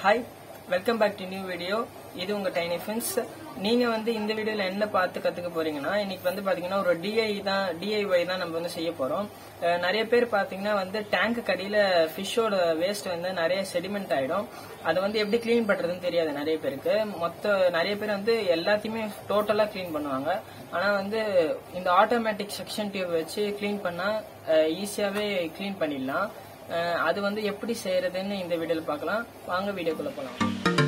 Hi welcome back to new video இது உங்க tiny fins நீங்க வந்து இந்த வீடியோல என்ன பார்த்து கத்துக்க போறீங்கன்னா இன்னைக்கு வந்து பாத்தீங்கன்னா ஒரு டிஐ தான் டிஐஒய் தான் நம்ம வந்து செய்ய போறோம் அஹ் நிறைய பேர் பாத்தீங்கன்னா வந்து டேங்க் கடியில ஃபிஷ்ஷோட வேஸ்ட் வந்து நிறைய செடிமெண்ட் ஆயிடும் அதை வந்து எப்படி க்ளீன் பண்றதுன்னு தெரியாது நிறைய பேருக்கு மொத்த நிறைய பேர் வந்து எல்லாத்தையுமே டோட்டலா க்ளீன் பண்ணுவாங்க ஆனா வந்து இந்த ஆட்டோமேட்டிக் செக்ஷன் டியூப் வச்சு க்ளீன் பண்ணா ஈஸியாவே க்ளீன் பண்ணிடலாம் அஹ் அது வந்து எப்படி செய்யறதுன்னு இந்த வீடியோல பார்க்கலாம் வாங்க வீடியோக்குள்ள போலாம்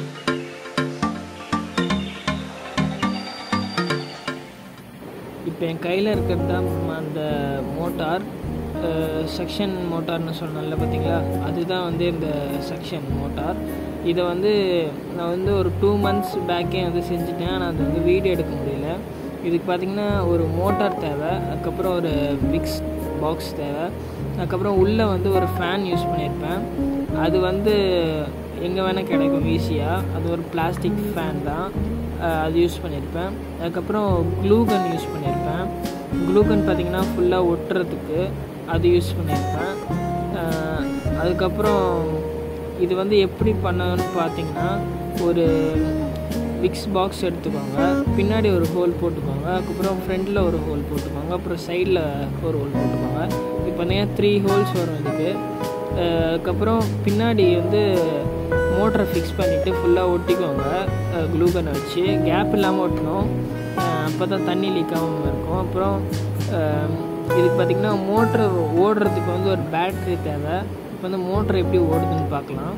இப்போ என் கையில் இருக்கிறது தான் அந்த மோட்டார் செக்ஷன் மோட்டார்னு சொன்னேன்ல பார்த்தீங்களா அதுதான் வந்து இந்த செக்ஷன் மோட்டார் இதை வந்து நான் வந்து ஒரு டூ மந்த்ஸ் பேக்கே வந்து செஞ்சுட்டேன் ஆனால் அது வந்து வீடியோ எடுக்க முடியல இதுக்கு பார்த்தீங்கன்னா ஒரு மோட்டார் தேவை அதுக்கப்புறம் ஒரு விக்ஸ் பாக்ஸ் தேவை அதுக்கப்புறம் உள்ளே வந்து ஒரு ஃபேன் யூஸ் பண்ணியிருப்பேன் அது வந்து எங்கே வேணால் கிடைக்கும் ஈஸியாக அது ஒரு பிளாஸ்டிக் ஃபேன் தான் அஹ் அது யூஸ் பண்ணியிருப்பேன் அதுக்கப்புறம் க்ளூகன் யூஸ் பண்ணியிருப்பேன் க்ளூகன் பார்த்திங்கன்னா ஃபுல்லாக ஒட்டுறதுக்கு அது யூஸ் பண்ணியிருப்பேன் அஹ் அதுக்கப்புறம் இது வந்து எப்படி பண்ணணும்னு பார்த்தீங்கன்னா ஒரு விக்ஸ் பாக்ஸ் எடுத்துக்கோங்க பின்னாடி ஒரு ஹோல் போட்டுக்கோங்க அதுக்கப்புறம் ஃப்ரண்ட்டில் ஒரு ஹோல் போட்டுக்கோங்க அப்புறம் சைடில் ஒரு ஹோல் போட்டுக்கோங்க இப்போ பார்த்தீங்கன்னா த்ரீ ஹோல்ஸ் வரும் இதுக்கு அஹ் அதுக்கப்புறம் பின்னாடி வந்து மோட்டரை ஃபிக்ஸ் பண்ணிவிட்டு ஃபுல்லாக ஒட்டிக்கோங்க க்ளூகனை வச்சு கேப் இல்லாமல் ஒட்டணும் அப்போ தான் தண்ணி லீக் ஆகாமல் இருக்கும் அப்புறம் அஹ் இதுக்கு பார்த்திங்கன்னா மோட்ரு ஓடுறதுக்கு வந்து ஒரு பேட்ரி தேவை இப்போ வந்து மோட்ரு எப்படி ஓடுதுன்னு பார்க்கலாம்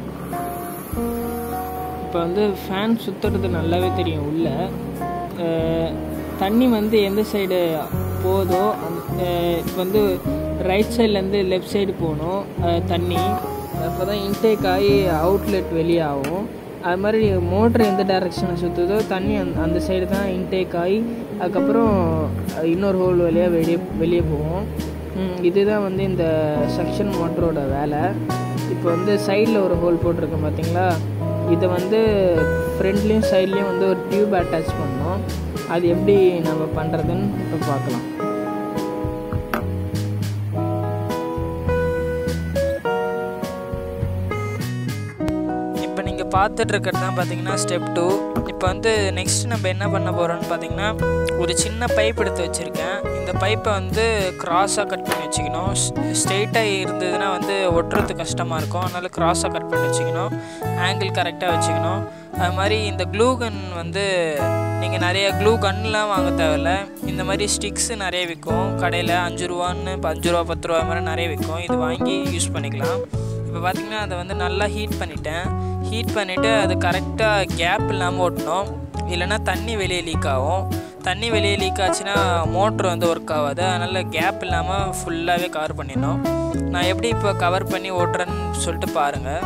இப்போ வந்து ஃபேன் சுற்றுறது நல்லாவே தெரியும் உள்ள அஹ் தண்ணி வந்து எந்த சைடு போதோ இப்போ வந்து ரைட் சைட்லேருந்து லெஃப்ட் சைடு போகணும் அஹ் தண்ணி அப்போ தான் இன்டேக் ஆகி அவுட்லெட் வெளியாகும் அது மாதிரி மோட்ரு எந்த டைரெக்ஷனில் சுற்றுதோ தண்ணி அந்த அந்த சைடு தான் இன்டேக் ஆகி அதுக்கப்புறம் இன்னொரு ஹோல் வழியாக வெளியே வெளியே போகும் ம், இதுதான் வந்து இந்த செக்ஷன் மோட்டரோட வேலை இப்போ வந்து சைடில் ஒரு ஹோல் போட்டிருக்கேன் பார்த்தீங்களா இதை வந்து ஃப்ரண்ட்லேயும் சைட்லேயும் வந்து ஒரு டியூப் அட்டாச் பண்ணோம் அது எப்படி நம்ம பண்ணுறதுன்னு இப்போ பார்க்கலாம் இப்போ நீங்கள் பார்த்துட்டு இருக்கிறது தான் பார்த்தீங்கன்னா ஸ்டெப் டூ இப்போ வந்து நெக்ஸ்ட் நம்ம என்ன பண்ண போகிறோம்னு பார்த்தீங்கன்னா ஒரு சின்ன பைப் எடுத்து வச்சுருக்கேன் இந்த பைப்பை வந்து கிராஸாக கட் பண்ணி வச்சுக்கணும் ஸ்ட்ரெயிட்டாக இருந்ததுன்னா வந்து ஒட்டுறது கஷ்டமாக இருக்கும் அதனால் கிராஸாக கட் பண்ணி வச்சுக்கணும் ஆங்கிள் கரெக்டாக வச்சுக்கணும் அது மாதிரி இந்த க்ளூ கன் வந்து நீங்கள் நிறைய க்ளூ கன்லாம் வாங்க தேவையில்ல இந்த மாதிரி ஸ்டிக்ஸு நிறைய விற்கும் கடையில் அஞ்சு ரூபான்னு இப்போ அஞ்சு ரூபா பத்து ரூபா மாதிரி நிறைய விற்கும் இது வாங்கி யூஸ் பண்ணிக்கலாம் இப்போ பார்த்தீங்கன்னா அதை வந்து நல்லா ஹீட் பண்ணிட்டேன் ஹீட் பண்ணிவிட்டு அது கரெக்டாக கேப் இல்லாமல் ஓட்டணும் இல்லைன்னா தண்ணி வெளியே லீக் ஆகும் தண்ணி வெளியே லீக் ஆச்சுன்னா மோட்ரு வந்து ஒர்க் ஆகாது அதனால் கேப் இல்லாமல் ஃபுல்லாகவே கவர் பண்ணிடணும் நான் எப்படி இப்போ கவர் பண்ணி ஓட்டுறேன்னு சொல்லிட்டு பாருங்கள்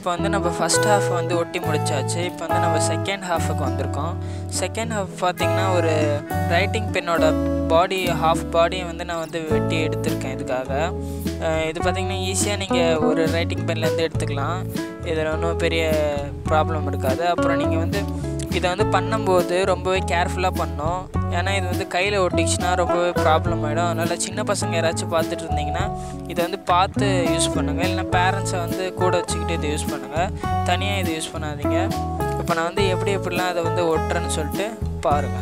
இப்போ வந்து நம்ம ஃபஸ்ட் ஹாஃப் வந்து ஒட்டி முடிச்சாச்சு இப்போ வந்து நம்ம செகண்ட் ஹாஃபுக்கு வந்திருக்கோம் செகண்ட் ஹாஃப் பார்த்திங்கன்னா ஒரு ரைட்டிங் பென்னோட பாடி ஹாஃப் பாடியை வந்து நான் வந்து வெட்டி எடுத்திருக்கேன் இதுக்காக அஹ் இது பார்த்திங்கன்னா ஈஸியாக நீங்கள் ஒரு ரைட்டிங் பென்லேருந்து எடுத்துக்கலாம் இதில் ஒன்றும் பெரிய ப்ராப்ளம் இருக்காது அப்புறம் நீங்கள் வந்து இதை வந்து பண்ணும்போது ரொம்பவே கேர்ஃபுல்லாக பண்ணணும் ஏன்னா இது வந்து கையில் ஒட்டிச்சுன்னா ரொம்பவே ப்ராப்ளம் ஆகிடும் அதனால் சின்ன பசங்க யாராச்சும் பார்த்துட்டு இருந்தீங்கன்னா இதை வந்து பார்த்து யூஸ் பண்ணுங்கள் இல்லைன்னா பேரண்ட்ஸை வந்து கூட வச்சுக்கிட்டு இதை யூஸ் பண்ணுங்கள் தனியாக இதை யூஸ் பண்ணாதீங்க இப்போ நான் வந்து எப்படி எப்படிலாம் அதை வந்து ஒட்டுறேன்னு சொல்லிட்டு பாருங்கள்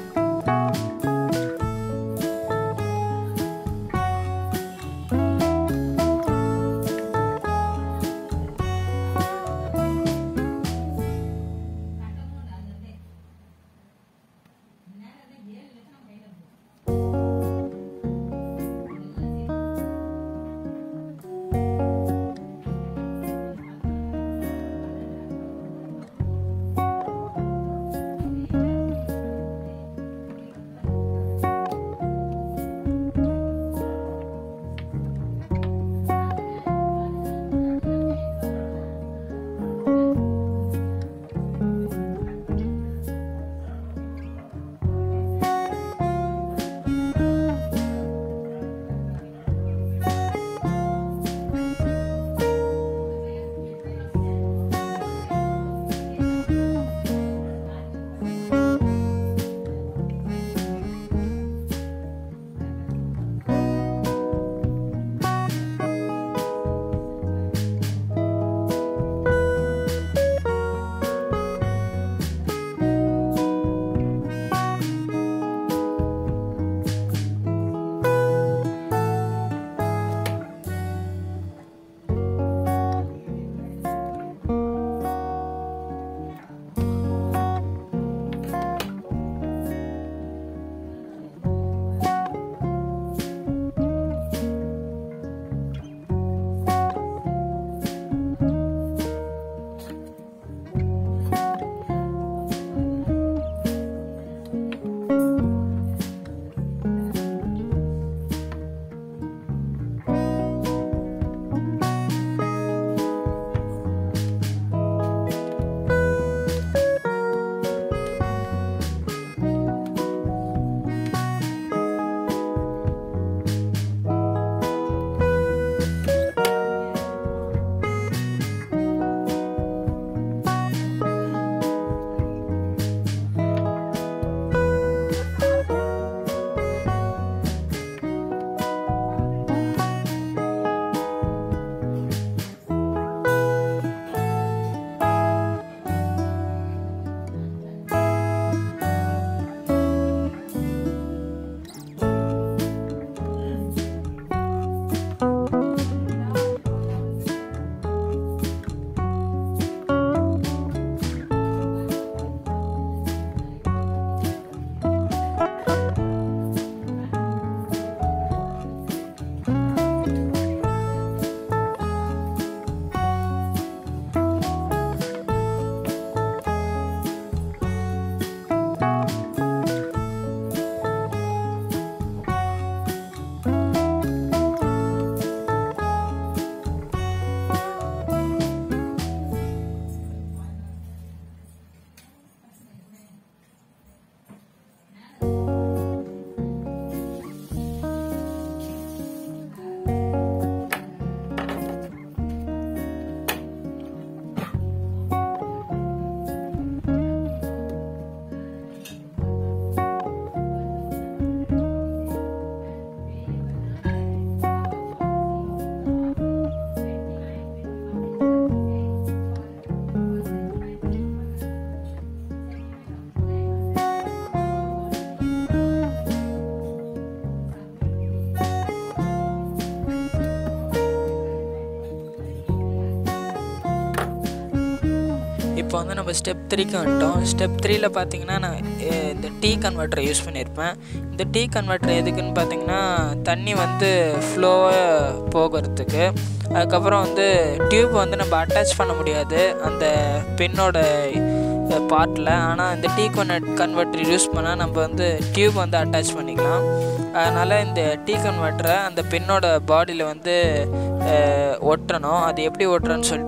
இப்போ வந்து நம்ம ஸ்டெப் த்ரீக்கு வந்துட்டோம் ஸ்டெப் த்ரீல பார்த்தீங்கன்னா நான் அஹ், இந்த டீ கன்வெர்ட்டரை யூஸ் பண்ணியிருப்பேன் இந்த டீ கன்வெர்ட்டர் எதுக்குன்னு பார்த்தீங்கன்னா தண்ணி வந்து ஃப்ளோவாக போகிறதுக்கு அதுக்கப்புறம் வந்து டியூப் வந்து நம்ம அட்டாச் பண்ண முடியாது அந்த பின்னோட பார்ட்டில் ஆனால் இந்த டீ கன்வெர்ட் கன்வெர்ட்டர் யூஸ் பண்ணால் நம்ம வந்து டியூப் வந்து அட்டாச் பண்ணிக்கலாம் அதனால் இந்த டீ கன்வெர்ட்டரை அந்த பின்னோட பாடியில் வந்து அஹ், ஒட்டணும் அது எப்படி ஒட்டுறோன்னு சொல்லிட்டு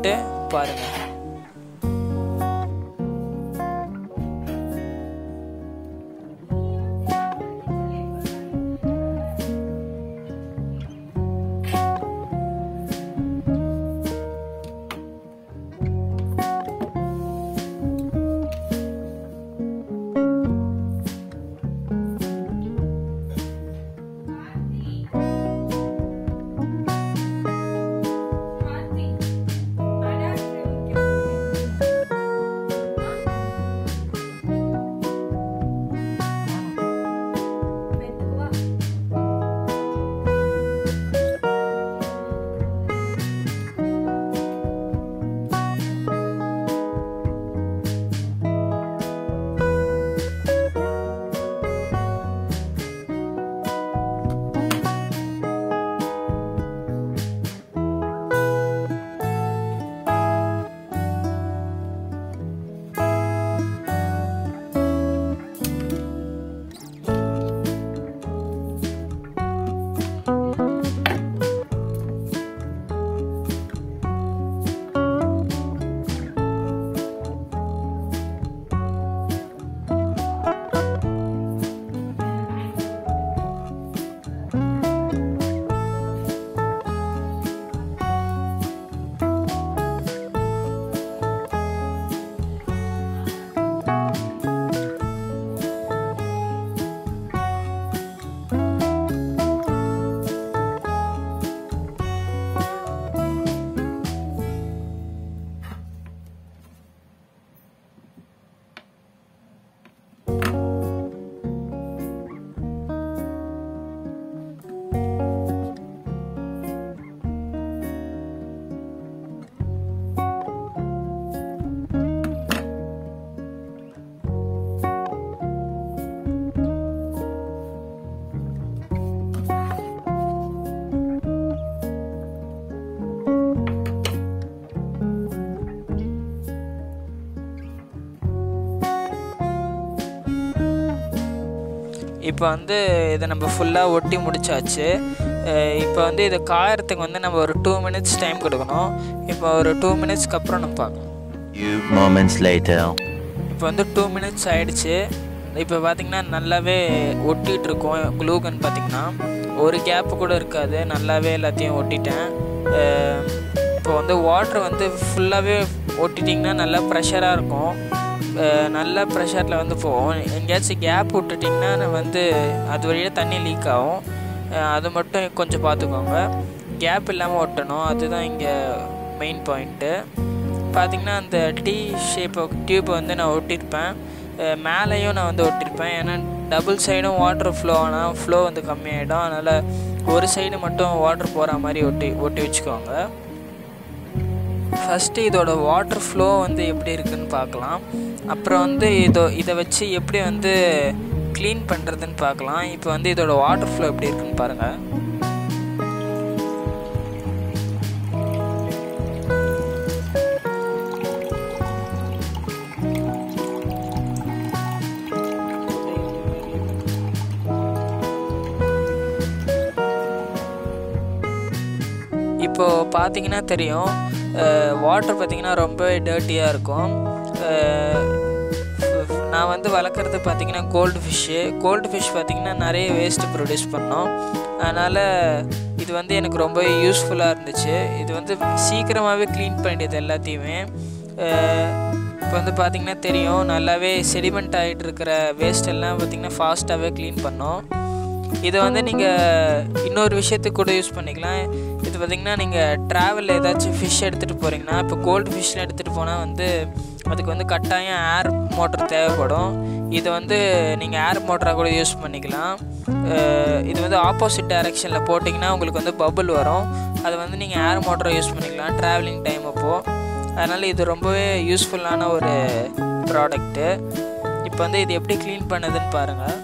பாருங்கள் இப்போ வந்து இதை நம்ம ஃபுல்லாக ஒட்டி முடிச்சாச்சு இப்போ வந்து இதை காயறதுக்கு வந்து நம்ம ஒரு டூ மினிட்ஸ் டைம் கொடுக்கணும் இப்போ ஒரு டூ மினிட்ஸ்க்கு அப்புறம் நம்ம பார்க்கலாம் Few moments later. இப்போ வந்து டூ மினிட்ஸ் ஆயிடுச்சு இப்போ பார்த்தீங்கன்னா நல்லாவே ஒட்டிகிட்டு இருக்கோம் க்ளூகன் பார்த்தீங்கன்னா ஒரு கேப்பு கூட இருக்காது நல்லாவே எல்லாத்தையும் ஒட்டிட்டேன் அஹ் இப்போ வந்து வாட்டர் வந்து ஃபுல்லாகவே ஒட்டிட்டிங்கன்னா நல்லா ப்ரெஷராக இருக்கும் அஹ் நல்ல ப்ரெஷரில் வந்து போகும் எங்கேயாச்சும் கேப் விட்டுட்டிங்கன்னா வந்து அது வழியாக தண்ணி லீக் ஆகும் அஹ் அது மட்டும் கொஞ்சம் பார்த்துக்கோங்க கேப் இல்லாமல் ஒட்டணும் அதுதான் இங்கே மெயின் பாயிண்ட்டு பார்த்தீங்கன்னா அந்த டீ ஷேப் டியூப் வந்து நான் ஒட்டியிருப்பேன் அஹ் மேலேயும் நான் வந்து ஒட்டியிருப்பேன் ஏன்னா டபுள் சைடும் வாட்டர் ஃப்ளோ ஆனால் ஃப்ளோ வந்து கம்மியாயிடும் அதனால் ஒரு சைடு மட்டும் வாட்டர் போகிற மாதிரி ஒட்டி ஒட்டி வச்சுக்கோங்க ஃபஸ்ட்டு இதோட வாட்டர் ஃப்ளோ வந்து எப்படி இருக்குன்னு பார்க்கலாம் அப்புறம் வந்து இதோ இதை வச்சு எப்படி வந்து க்ளீன் பண்ணுறதுன்னு பார்க்கலாம் இப்போ வந்து இதோட வாட்டர் ஃப்ளோ எப்படி இருக்குன்னு பாருங்கள் இப்போது பார்த்தீங்கன்னா தெரியும் வாட்டர் பார்த்தீங்கன்னா ரொம்பவே டர்ட்டியாக இருக்கும் அஹ் ஃப- நான் வந்து வளர்க்குறது பார்த்தீங்கன்னா கோல்டு ஃபிஷ்ஷு கோல்டு ஃபிஷ் பார்த்தீங்கன்னா நிறைய வேஸ்ட் ப்ரொடியூஸ் பண்ணோம் அதனால் இது வந்து எனக்கு ரொம்ப யூஸ்ஃபுல்லாக இருந்துச்சு இது வந்து சீக்கிரமாகவே க்ளீன் பண்ணிடுது எல்லாத்தையுமே இப்போ வந்து பார்த்திங்கன்னா தெரியும் நல்லாவே செடிமெண்ட் ஆகிட்டு இருக்கிற வேஸ்ட் எல்லாம் பார்த்திங்கன்னா ஃபாஸ்ட்டாகவே க்ளீன் பண்ணோம் இதை வந்து நீங்கள் இன்னொரு விஷயத்துக்கு கூட யூஸ் பண்ணிக்கலாம் இது பார்த்திங்கன்னா நீங்கள் ட்ராவலில் ஏதாச்சும் ஃபிஷ் எடுத்துகிட்டு போகிறீங்கன்னா இப்போ கோல்டு ஃபிஷ்லாம் எடுத்துகிட்டு போனால் வந்து அதுக்கு வந்து கட்டாயம் ஏர் மோட்டர் தேவைப்படும் இதை வந்து நீங்கள் ஏர் மோட்டராக கூட யூஸ் பண்ணிக்கலாம் அஹ் இது வந்து ஆப்போசிட் டைரெக்ஷனில் போட்டிங்கன்னா உங்களுக்கு வந்து பபுள் வரும் அதை வந்து நீங்கள் ஏர் மோட்டரை யூஸ் பண்ணிக்கலாம் ட்ராவலிங் டைம் அப்போது அதனால் இது ரொம்பவே யூஸ்ஃபுல்லான ஒரு ப்ராடக்ட்டு இப்போ வந்து இது எப்படி க்ளீன் பண்ணுதுன்னு பாருங்கள்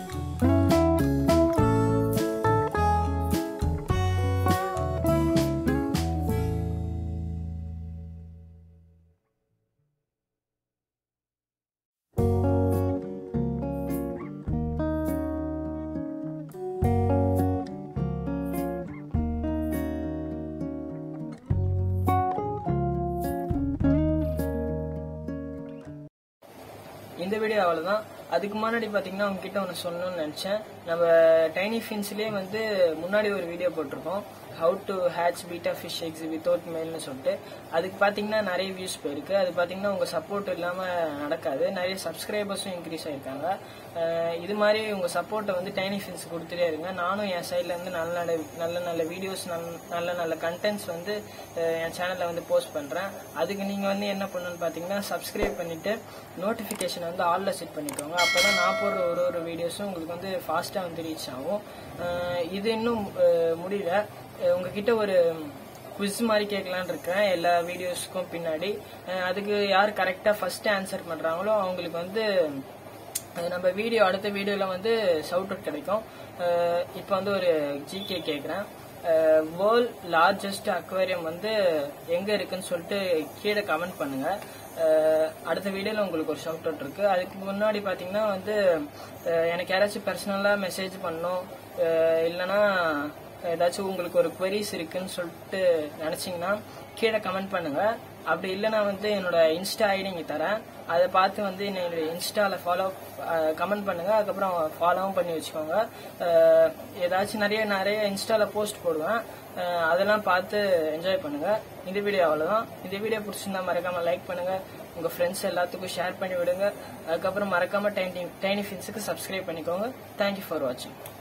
இந்த வீடியோ அவ்வளவுதான் அதுக்கு முன்னாடி பாத்தீங்கன்னா உங்ககிட்ட ஒன்று சொல்லணும்னு நினைச்சேன் நம்ம டைனி ஃபின்ஸ்லயே வந்து முன்னாடி ஒரு வீடியோ போட்டிருக்கோம் how to hatch betta fish eggs without மேல்னு சொல்லிட்டு அதுக்கு பாத்தீங்கன்னா நிறைய வியூஸ் போயிருக்கு அது பாத்தீங்கன்னா உங்க சப்போர்ட் இல்லாம நடக்காது நிறைய சப்ஸ்கிரைபர்ஸும் இன்க்ரீஸ் ஆயிருக்காங்க அஹ் இது மாதிரி உங்க சப்போர்ட்டை வந்து டைனி ஃபின்ஸ் கொடுத்துட்டே இருங்க நானும் என் சைட்ல இருந்து நல்ல நல்ல நல்ல நல்ல வீடியோஸ் நல்ல நல்ல கண்டென்ட்ஸ் வந்து அஹ் என் சேனல்ல வந்து போஸ்ட் பண்றேன் அதுக்கு நீங்க வந்து என்ன பண்ணணும்னு பாத்தீங்கன்னா சப்ஸ்கிரைப் பண்ணிட்டு நோட்டிபிகேஷன் வந்து ஆல்ல செட் பண்ணிக்கோங்க அப்பதான் நான் போடுற ஒரு ஒரு வீடியோஸும் உங்களுக்கு வந்து ஃபாஸ்டா வந்து ரீச் ஆகும் அஹ் இது இன்னும் அஹ் முடியல அஹ் உங்ககிட்ட ஒரு குவிஸ் மாதிரி கேட்கலான்னு இருக்கேன் எல்லா வீடியோஸ்க்கும் பின்னாடி அஹ் அதுக்கு யார் கரெக்டா ஃபர்ஸ்ட் ஆன்சர் பண்றாங்களோ அவங்களுக்கு வந்து அது நம்ம வீடியோ அடுத்த வீடியோல வந்து ஷவுட் அவுட் கிடைக்கும் அஹ் இப்போ வந்து ஒரு ஜிகே கேட்குறேன் வேர்ல்ட் லார்ஜஸ்ட் அக்வேரியம் வந்து எங்க இருக்குன்னு சொல்லிட்டு கீழே கமெண்ட் பண்ணுங்க அஹ் அடுத்த வீடியோல உங்களுக்கு ஒரு ஷவுட் அவுட் இருக்கு அதுக்கு முன்னாடி பாத்தீங்கன்னா வந்து அஹ் எனக்கு யாராச்சும் பர்சனலா மெசேஜ் பண்ணணும் அஹ் இல்லைன்னா ஏதாச்சும் உங்களுக்கு ஒரு queries இருக்குன்னு சொல்லிட்டு நினைச்சீங்கன்னா கீழே கமெண்ட் பண்ணுங்க அப்படி இல்லைன்னா வந்து என்னோட இன்ஸ்டா ஐடி இங்க தரேன் அதை பார்த்து வந்து என்னோட இன்ஸ்டால ஃபாலோ கமெண்ட் பண்ணுங்க அதுக்கப்புறம் ஃபாலோவும் பண்ணி வச்சுக்கோங்க அஹ் ஏதாச்சும் நிறைய நிறைய இன்ஸ்டால போஸ்ட் போடுவேன் அஹ் அதெல்லாம் பார்த்து என்ஜாய் பண்ணுங்க இந்த வீடியோ அவ்வளவுதான் இந்த வீடியோ பிடிச்சிருந்தா மறக்காம லைக் பண்ணுங்க உங்க ஃப்ரெண்ட்ஸ் எல்லாத்துக்கும் ஷேர் பண்ணி விடுங்க அதுக்கப்புறம் மறக்காம டைனி டைனி ஃபின்ஸுக்கு சப்ஸ்கிரைப் பண்ணிக்கோங்க தேங்க்யூ ஃபார் வாட்சிங்